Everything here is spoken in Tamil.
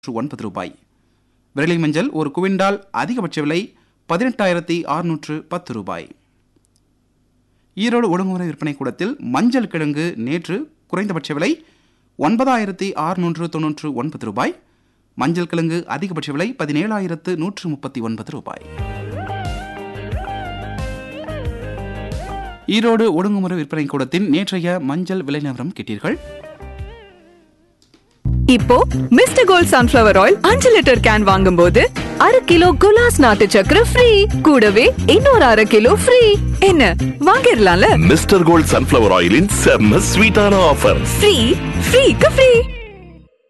ஒன்பது ரூபாய் விரலி மஞ்சள் ஒரு குவிண்டால் அதிகபட்ச விலை பதினெட்டாயிரத்தி அறுநூற்று பத்து ரூபாய் ஈரோடு ஒழுங்குமுறை விற்பனை கூடத்தில் மஞ்சள் கிழங்கு நேற்று குறைந்தபட்ச விலை ஒன்பதாயிரத்தி அறுநூற்று தொன்னூற்று ஒன்பது ரூபாய் மஞ்சள் கிழங்கு அதிகபட்ச விலை பதினேழாயிரத்து நூற்று முப்பத்தி ஒன்பது ரூபாய் ஈரோடு ஒழுங்குமுறை விற்பனை கூடத்தின் நேற்றைய மஞ்சள் விலை நிலவரம் கேட்டீர்கள் இப்போ மிஸ்டர் கோல்ட் சன்ஃபிளவர் ஆயில் அஞ்சு லிட்டர் கேன் வாங்கும்போது அரை கிலோ குலாஸ் நாட்டு சக்கரை ஃப்ரீ கூடவே இன்னொரு அரை கிலோ ஃப்ரீ என்ன வாங்கிடலாம்ல மிஸ்டர் கோல்ட் சன்ஃபிளவர் ஆயிலின் செம்ம ஸ்வீட்டான ஆஃபர் ஃப்ரீ ஃப்ரீக்கு ஃப்ரீ